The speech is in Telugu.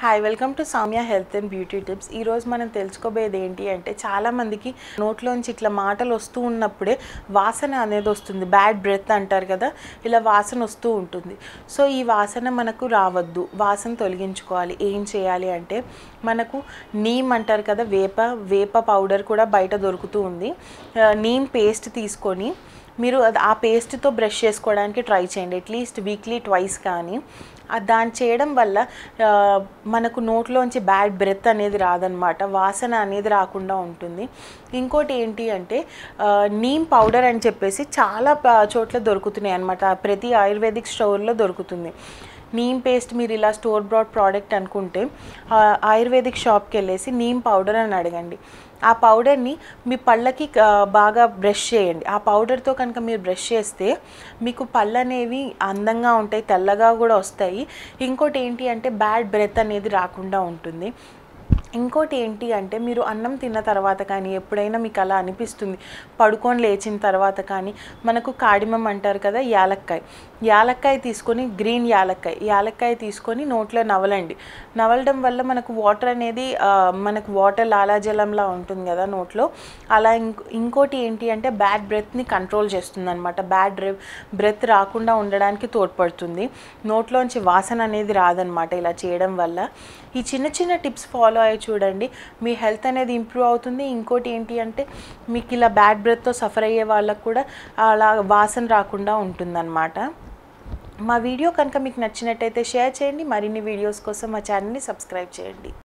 hi welcome to Soumya health and beauty tips ఈరోజు మనం తెలుసుకోబోయేది ఏంటి అంటే చాలామందికి నోట్లోంచి ఇట్లా మాటలు వస్తూ ఉన్నప్పుడే వాసన అనేది వస్తుంది బ్యాడ్ బ్రెత్ అంటారు కదా ఇలా వాసన వస్తూ ఉంటుంది సో ఈ వాసన మనకు రావద్దు వాసన తొలగించుకోవాలి ఏం చేయాలి అంటే మనకు నీమ్ అంటారు కదా వేప వేప పౌడర్ కూడా బయట దొరుకుతూ ఉంది ఆ, నీమ్ పేస్ట్ తీసుకొని మీరు అది ఆ పేస్ట్తో బ్రష్ చేసుకోవడానికి ట్రై చేయండి అట్లీస్ట్ వీక్లీ ట్వైస్ కానీ ఆ దాన్ని చేయడం వల్ల ఆ, మనకు నోట్లోంచి బ్యాడ్ బ్రెత్ అనేది రాదనమాట వాసన అనేది రాకుండా ఉంటుంది ఇంకోటి ఏంటి అంటే ఆ, నీమ్ పౌడర్ అని చెప్పేసి చాలా ప- చోట్ల దొరుకుతున్నాయి అనమాట ప్రతి ఆయుర్వేదిక్ స్టోర్లో దొరుకుతుంది నీమ్ పేస్ట్ మీరు ఇలా స్టోర్ బ్రాడ్ ప్రోడక్ట్ అనుకుంటే ఆ, ఆయుర్వేదిక్ షాప్కి వెళ్ళేసి నీమ్ పౌడర్ అని అడగండి ఆ పౌడర్ని మీ పళ్ళకి ఆ, బాగా బ్రష్ చేయండి ఆ పౌడర్తో కనుక మీరు బ్రష్ చేస్తే మీకు పళ్ళు అనేవి అందంగా ఉంటాయి తెల్లగా కూడా వస్తాయి ఇంకోటి ఏంటి అంటే బ్యాడ్ బ్రెత్ అనేది రాకుండా ఉంటుంది ఇంకోటి ఏంటి అంటే మీరు అన్నం తిన్న తర్వాత కానీ ఎప్పుడైనా మీకు అలా అనిపిస్తుంది పడుకొని లేచిన తర్వాత కానీ మనకు కాడిమం అంటారు కదా యాలక్కాయ యాలక్కాయ తీసుకొని గ్రీన్ యాలక్కాయ యాలక్కాయ తీసుకొని నోట్లో నవలండి నవలడం వల్ల మనకు వాటర్ అనేది ఆ, మనకు వాటర్ లాలాజలంలా ఉంటుంది కదా నోట్లో అలా ఇంకో ఇంకోటి ఏంటి అంటే బ్యాడ్ బ్రెత్ని కంట్రోల్ చేస్తుంది అనమాట బ్యాడ్ బ్రెత్ రాకుండా ఉండడానికి తోడ్పడుతుంది నోట్లోంచి వాసన అనేది రాదనమాట ఇలా చేయడం వల్ల ఈ చిన్న చిన్న టిప్స్ ఫాలో అయ్యి చూడండి మీ హెల్త్ అనేది ఇంప్రూవ్ అవుతుంది ఇంకోటి ఏంటి అంటే మీకు ఇలా బ్యాడ్ బ్రెత్తో సఫర్ అయ్యే వాళ్ళకు కూడా అలా వాసన రాకుండా ఉంటుందన్నమాట మా వీడియో కనుక మీకు నచ్చినట్టయితే షేర్ చేయండి మరిన్ని వీడియోస్ కోసం మా ఛానల్ని సబ్స్క్రైబ్ చేయండి